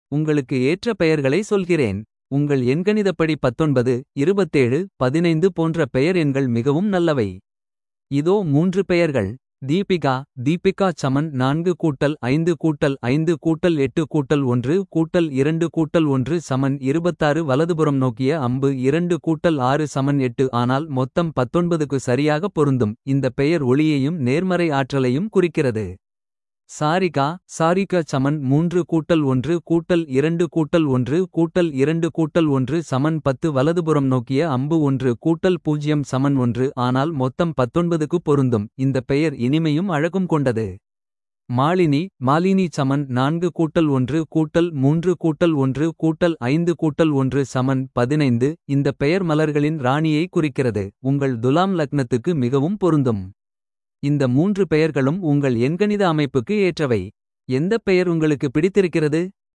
உங்களுக்கு ஏற்ற பெயர்களை சொல்கிறேன் உங்கள் எண்கணிதப்படி பத்தொன்பது இருபத்தேழு பதினைந்து போன்ற பெயர் எண்கள் மிகவும் நல்லவை இதோ மூன்று பெயர்கள் தீபிகா தீபிகா சமன் நான்கு கூட்டல் ஐந்து கூட்டல் ஐந்து கூட்டல் எட்டு கூட்டல் ஒன்று கூட்டல் இரண்டு கூட்டல் ஒன்று சமன் இருபத்தாறு வலதுபுறம் நோக்கிய அம்பு இரண்டு கூட்டல் ஆறு சமன் எட்டு ஆனால் மொத்தம் பத்தொன்பதுக்கு சரியாக பொருந்தும் இந்த பெயர் ஒளியையும் நேர்மறை ஆற்றலையும் குறிக்கிறது சாரிகா சாரிகா சமன் மூன்று கூட்டல் ஒன்று கூட்டல் இரண்டு கூட்டல் ஒன்று கூட்டல் இரண்டு கூட்டல் ஒன்று சமன் பத்து வலதுபுறம் நோக்கிய அம்பு ஒன்று கூட்டல் பூஜ்யம் சமன் ஒன்று ஆனால் மொத்தம் பத்தொன்பதுக்கு பொருந்தும் இந்த பெயர் இனிமையும் அழகும் கொண்டது மாலினி மாலினி சமன் நான்கு கூட்டல் ஒன்று கூட்டல் மூன்று கூட்டல் ஒன்று கூட்டல் ஐந்து கூட்டல் ஒன்று சமன் பதினைந்து இந்த பெயர் மலர்களின் ராணியை குறிக்கிறது உங்கள் துலாம் லக்னத்துக்கு மிகவும் பொருந்தும் இந்த மூன்று பெயர்களும் உங்கள் எண்கணித அமைப்புக்கு ஏற்றவை எந்த பெயர் உங்களுக்கு பிடித்திருக்கிறது